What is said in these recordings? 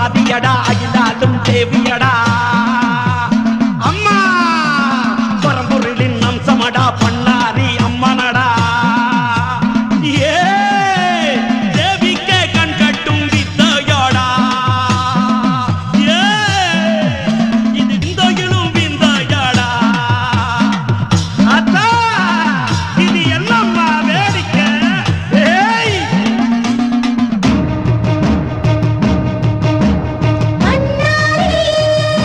ஆதியடா அகிலாலும் தேவியடா அம்மா பரம்பொருளின் அம்சமடா பண்ணாரி அம்மனடா ஏ தேவிக்கே கண் கட்டும் வித்தையோடா ஏ இது விந்தையிலும் விந்தையோடா அத்தா இது என்னம்மா வேடிக்கை ஏய் அண்ணாரி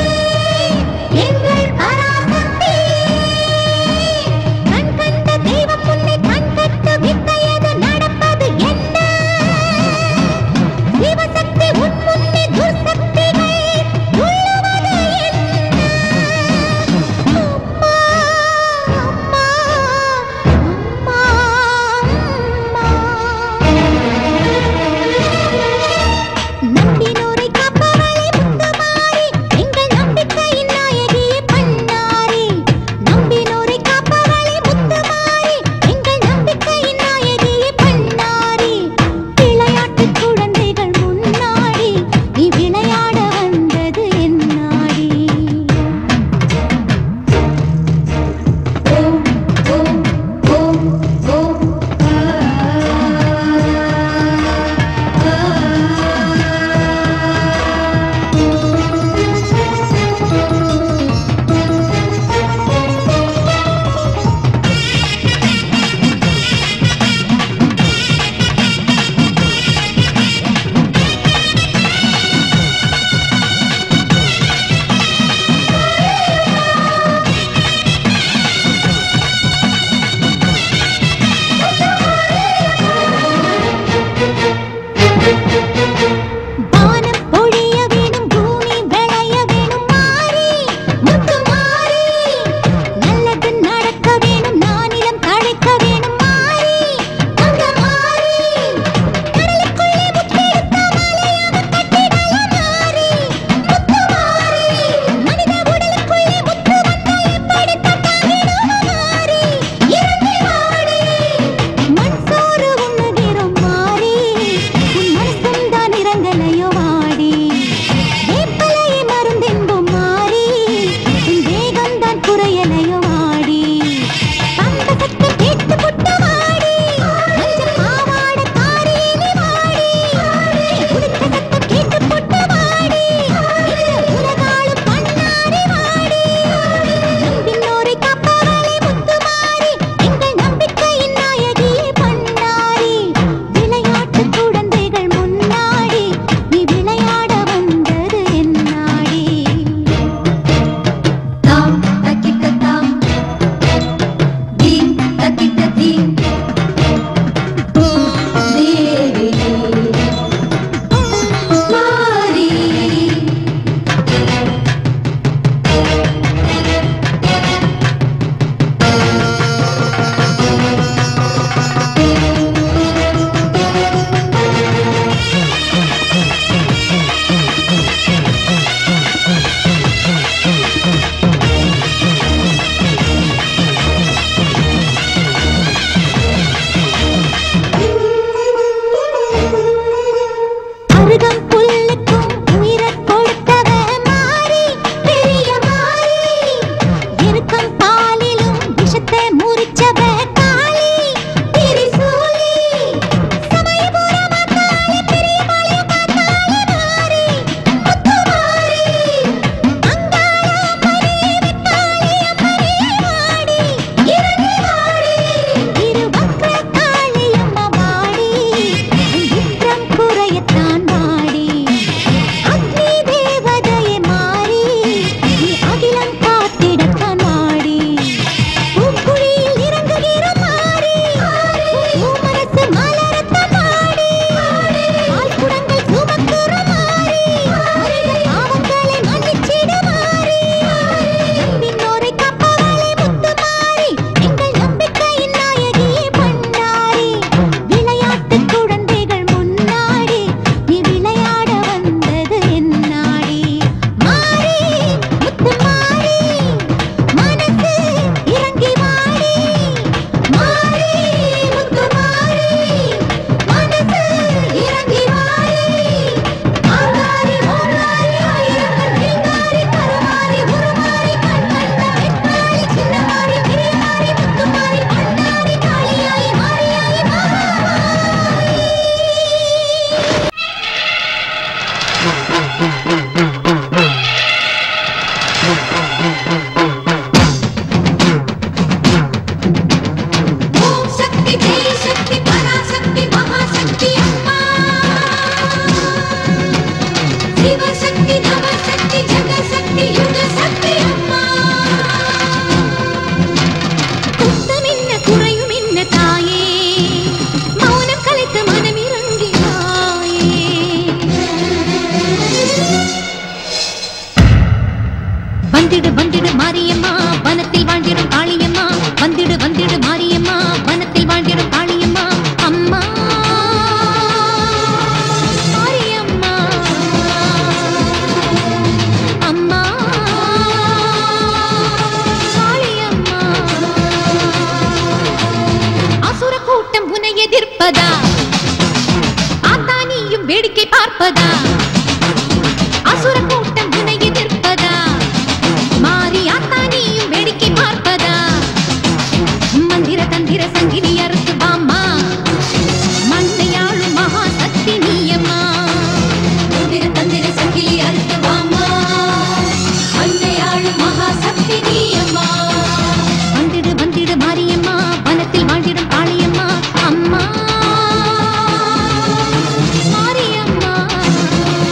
நாளும் வேடிக்கை பார்ப்பதா அசுர கூட்டம் உன்னை எதிர்ப்பதா மாரியாத்தா நீயும் வேடிக்கை பார்ப்பதா மந்திர தந்திர சங்கிலி அறுத்து வாம்மா மண்ணையாளும் மகா சக்தி நீயம்மா மந்திர தந்திர சங்கிலி அறுத்து வாம்மா மண்ணையாளும் மகா சக்தி நீயம்மா வந்திடு வந்திடு மாரியம்மா வனத்தில் வாழ்ந்திடும் காளியம்மா அம்மா மாரியம்மா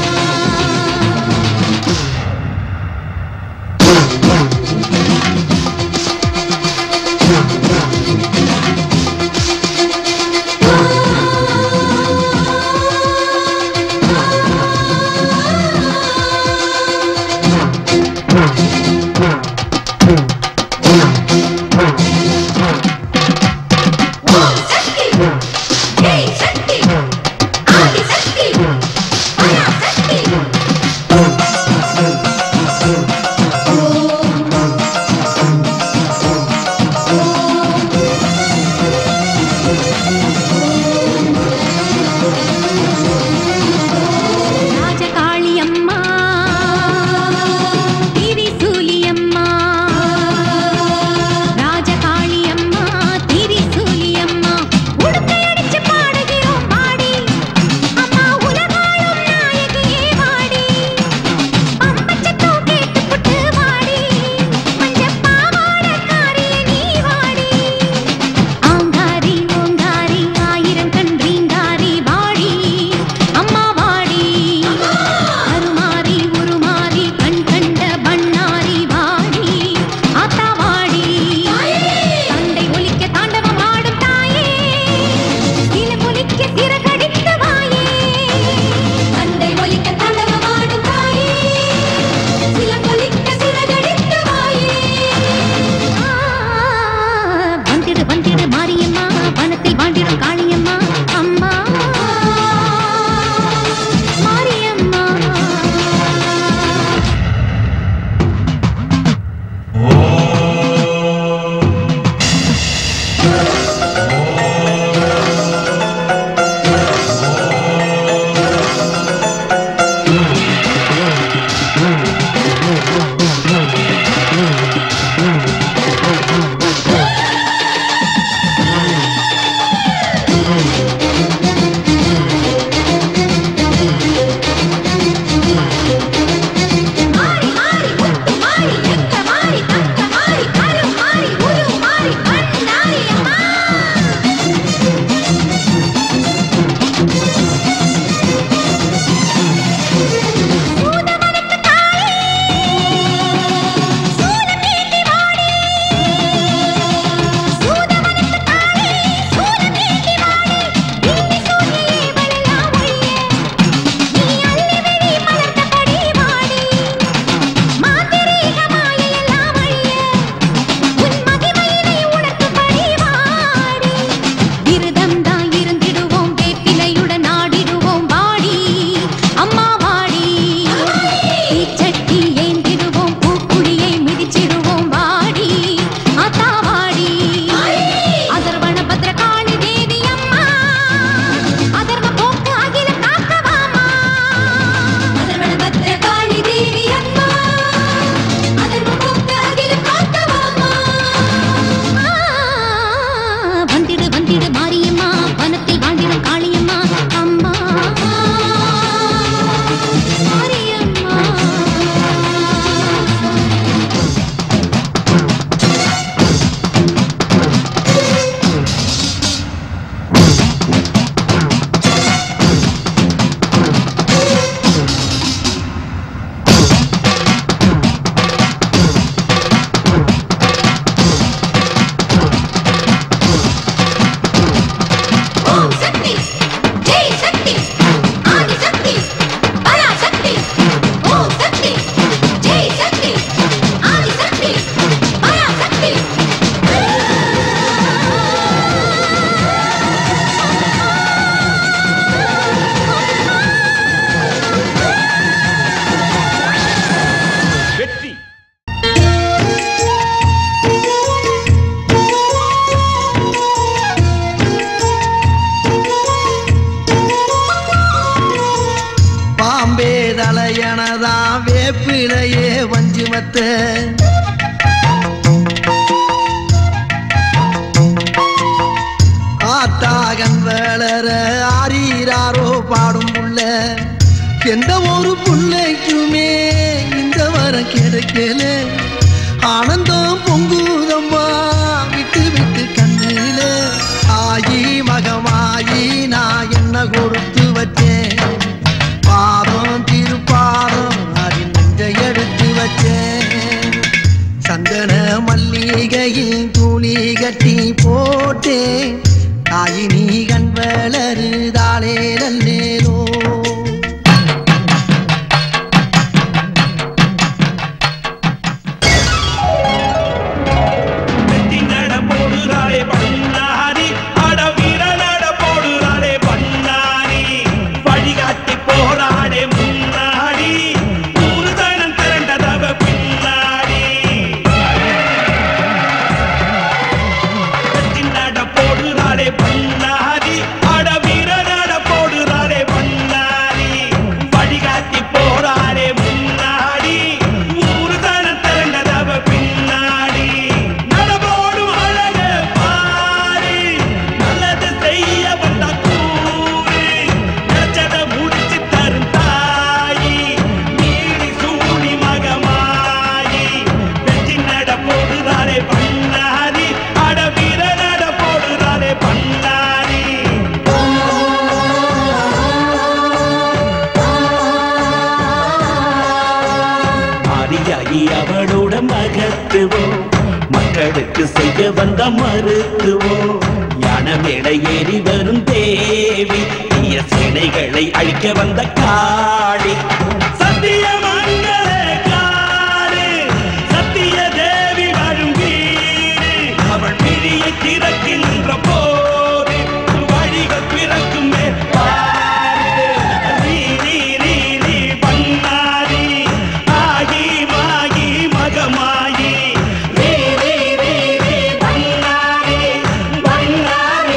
கண்ணிலேயே வஞ்சுமத்த ஆத்தாகன் வளர ஆரீராரோ பாடும் புள்ள எந்த ஒரு புள்ளைக்குமே இந்த வரம் கிடைக்கல ஆனந்தம் பொங்குதம்மா விட்டு விட்டு கண்ணில ஆயி மகமாயி நான் என்ன கொடுத்து வச்சேன் பாதம் திருப்பாதம் அதில் நெஞ்சை எடுத்து வச்சேன் சந்தன மல்லிகையில் துளி கட்டி போட்டேன் தாயி நீ கண் வளருதாளே நல்லேலோ வெட்டி நட போடுறாளே பண்ணாரி அட வீர நட போடுறாளே பண்ணாரி வழிகாட்டி போறாளே முன்னாடி ஊரு தனம் திரண்டதவ பின்னாடி வெட்டி நட போடுறாளே பண்ணாரி அட வீர நட போடுறாளே பண்ணாரி வழிகாட்டி போறாளே முன்னாடி ஊரு தனம் திரண்டதவ பின்னாடி நடபோடும் அழக பாரு நல்லது செய்ய வந்த கூறு நினைச்சத முடிச்சு தரும் தாயி நீடி சூடி மகமாயி வெற்றி நட போடுறாரே பண்ணாரி அட வீர நட போடுறாரே பண்ணாரி ஆரியாகி அவளோட மகத்துவோம் மக்களுக்கு செய்ய வந்த மருத்துவோம் யான மேடை ஏறி வரும் தேவி தீய சேனைகளை அழிக்க வந்த காளி சத்திய காளி சத்திய தேவி வரும் வீடு அவள் பிடியை திறக்கின்ற போது வழிகள் பிறக்குமே பாரு. ரீ, ரீ, ரீ, ரீ, பண்ணாரி. ஆகி, மாகி, மகமாயி. ரீ, ரீ, ரீ, ரீ, பண்ணாரி, பண்ணாரி.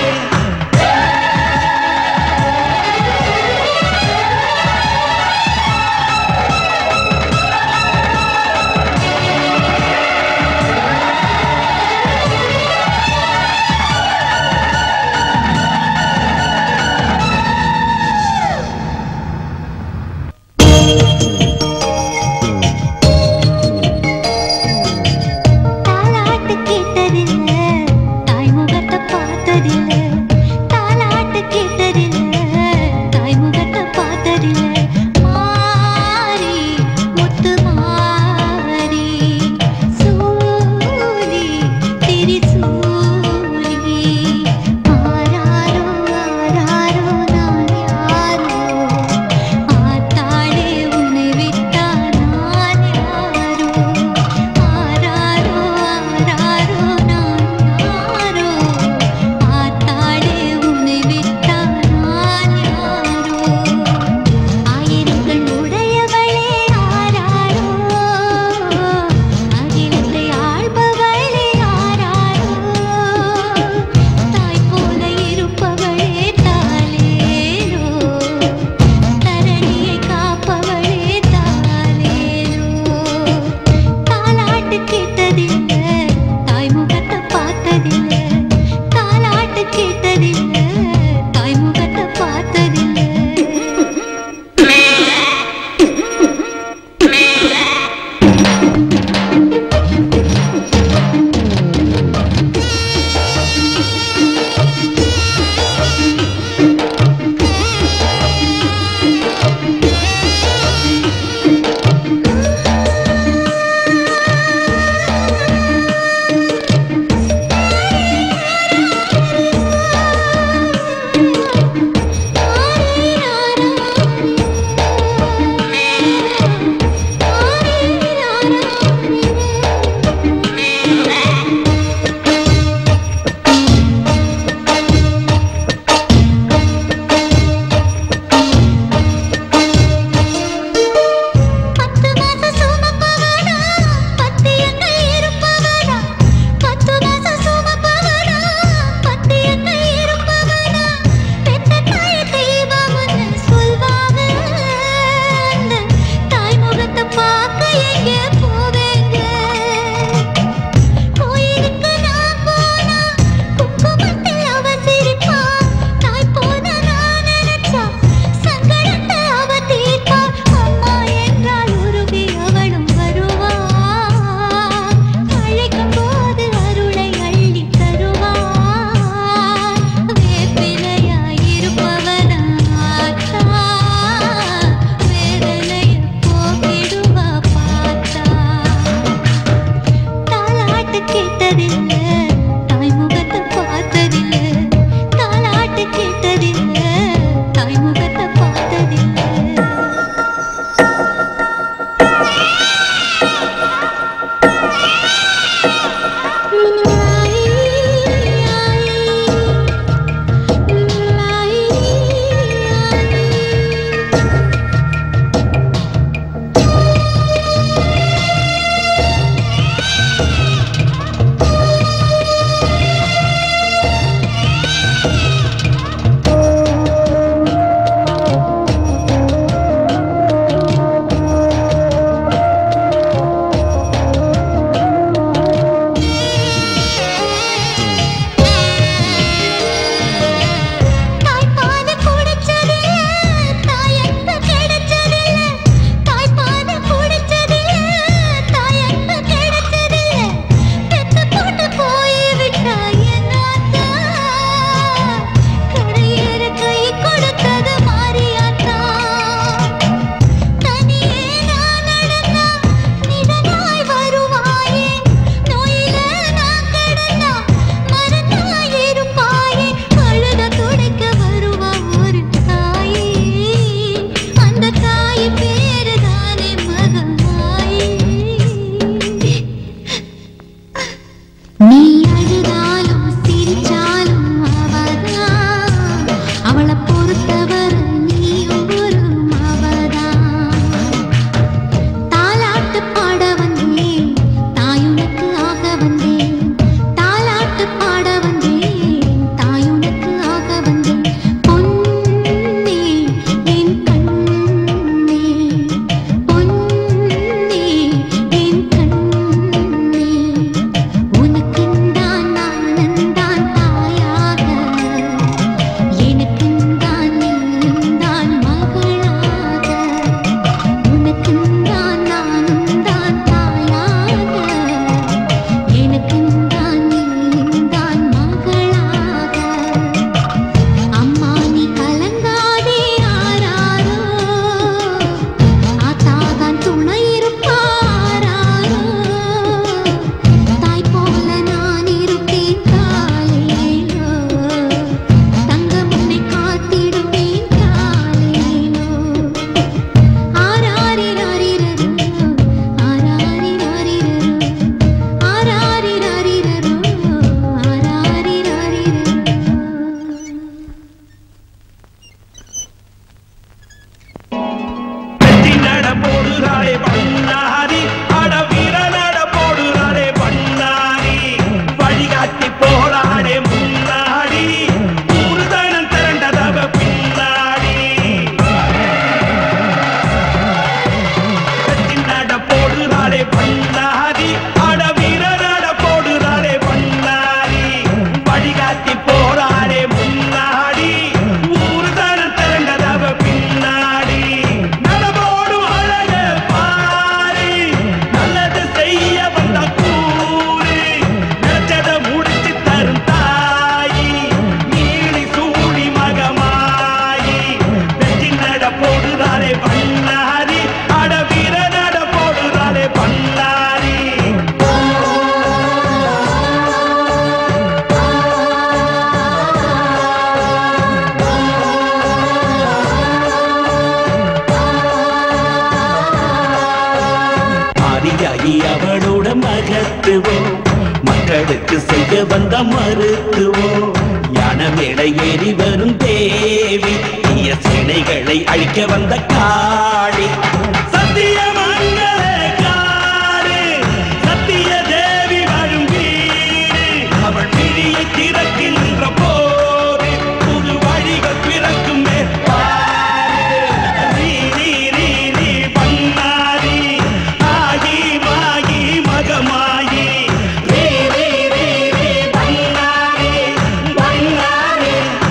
மறுத்துவோம் ஞானமேடை ஏறி வரும் தேவி தீய சிலைகளை அழிக்க வந்த காளி சத்தியமங்கல காளி சத்திய தேவி வாழும் வீடு அவள் பிடியை திறக்கின்ற போது புது வழிகள் பிறக்குமே பாரு. நீ, நீ, நீ, நீ பண்ணாரி ஆகி மாகி மகமாயி நீ, நீ, நீ, நீ பண்ணாரி பண்ணாரி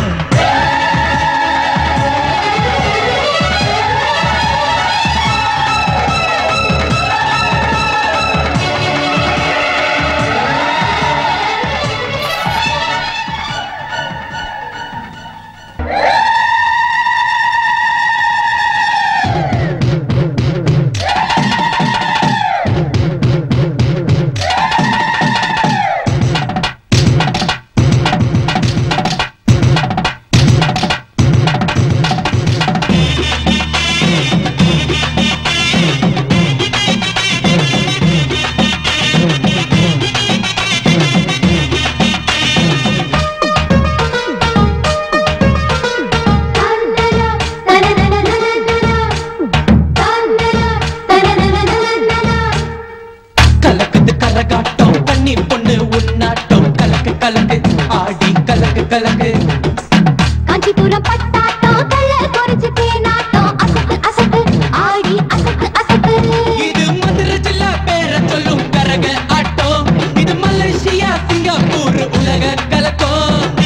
கலக்குது கரகாட்டம் கண்ணி பொண்ணு உன்னாட்டம் கலக்கு கலக்கு ஆடி கலக்கு கலக்கு காஞ்சிபுரம் பட்டாட்டம் கல்ல குறிச்சு தேனாட்டம் அசக்கு அசக்கு ஆடி அசக்கு அசக்கு இது மதுரை ஜில்லா பேர சொல்லும் கரக ஆட்டம் இது மலேசியா சிங்கப்பூர் உலக கலக்கம்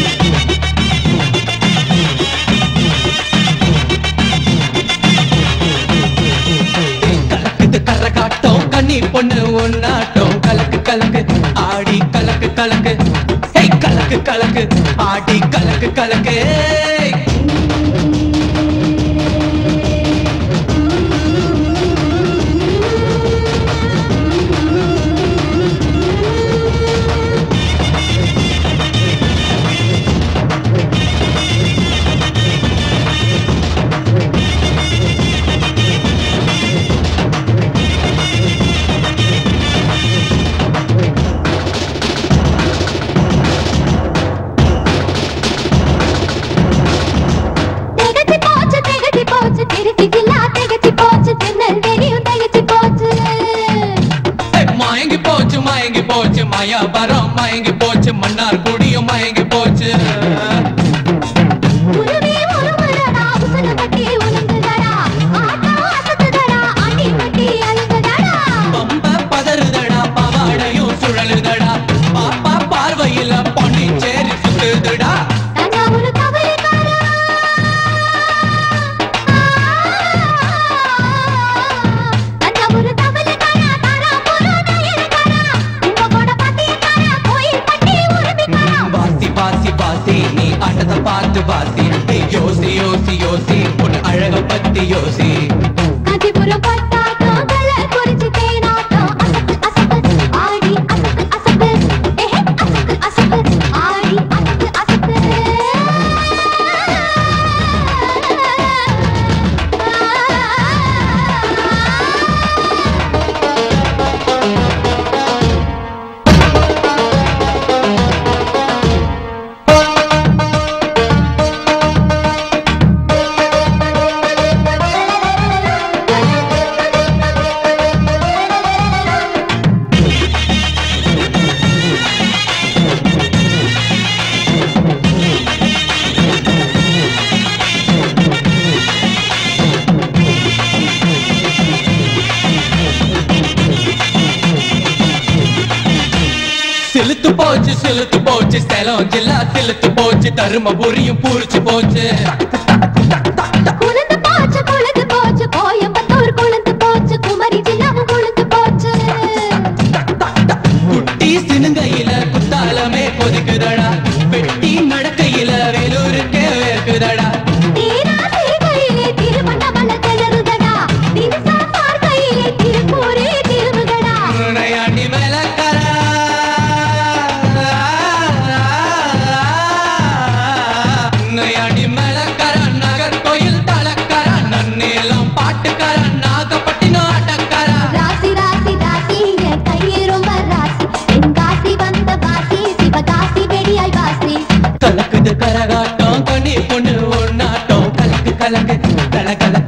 கலக்குது கரகாட்டம் கண்ணி பொண்ணு ஒன்னாட்டம் கலக்கு கலக்கு ஆடி கலக்கு கலக்கு ஹே கலக்கு கலக்கு ஆடி கலக்கு கலக்கு திகச்சு போச்சு திகச்சு போச்சு திருச்சி ஜில்லா திகச்சு போச்சு திருநெல்வேலியும் திகச்சு போச்சு ஏய், மயங்கி போச்சு மயங்கி போச்சு மயாபரம் மயங்கி போச்சு மன்னார் குடியும் மயங்கி போச்சு உருவி உருமுறடா உசுறு கட்டி உலுங்குதடா ஆட்டம் அசத்துதடா ஆண்டி கட்டி அழுகுதடா பம்ப பதறுதடா பவாடையும் சுழலுதடா பாப்பா பார்வையில பொன்னிச்சேரி சுத்துதுடா தஞ்சாவூர் கவலைக்காரா தஞ்சாவூர் கவலைக்காரா தாராபுரம் நயனக்காரா கும்பகோண பாட்டியக்காரா கோயில் பட்டி உருமிக்காரா வாசி வாசி வாசி நீ ஆட்டத்தை பார்த்து வாசி ஏய், யோசி யோசி யோசி உன் அழக பத்தி யோசி காஞ்சிபுரம் பட்டாட்டம் கல்ல குறிச்சி தேனாட்டம் அசக்கு அசக்கு ஆடி அசக்கு அசக்கு ஏஹே அசக்கு அசக்கு ஆடி அசக்கு அசக்கு சிலுத்து போச்சு சிலுத்து போச்சு சேலம் ஜில்லா சிலுத்து போச்சு தருமபுரியும் பூரிச்சு போச்சு குளிர்ந்து போச்சு குளிர்ந்து போச்சு கோயம்புத்தூர் குளிர்ந்து போச்சு குமரி ஜில்லாவும் குளிர்ந்து போச்சு குட்டி சினுங்கையில குத்தாலமே கொதிக்குதடா வெட்டி மடக்கையில வேலூருக்கே வேர்க்குதடா தீரா சிறுகையிலே திருவண்ணாமலை கிளறுதடா திரிசா பார்க்கையிலே திருப்பூரே திருமுகடா உன்னையாண்டி மேலக்கரா உன்னையாண்டி மேலக்கரா நகர் கோயில் தலக்கரா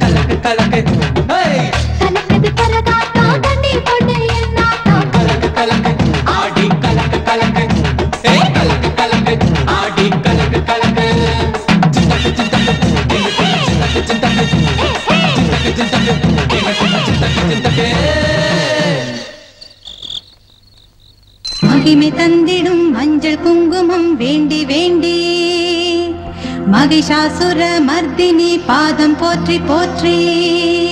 கலக்கு கலக்கு ஹேய் கலக்குது கரகாட்டம் கண்ணி பொண்ணு என்னாட்டம் கலக்கு கலக்கு ஆடி கலக்கு கலக்கு ஏய் கலக்கு கலக்கு ஆடி கலக்கு கலக்கு சிந்தக்கு சிந்தக்கு சிந்தக்கு சிந்தக்கு சிந்தக்கு சிந்தக்கு சிந்தக்கு சிந்தக்கு மகிமை தந்திடும் மஞ்சள் குங்குமம் வேண்டி வேண்டி மகிஷாசுர மர்தினி பாதம் போற்றி போற்றி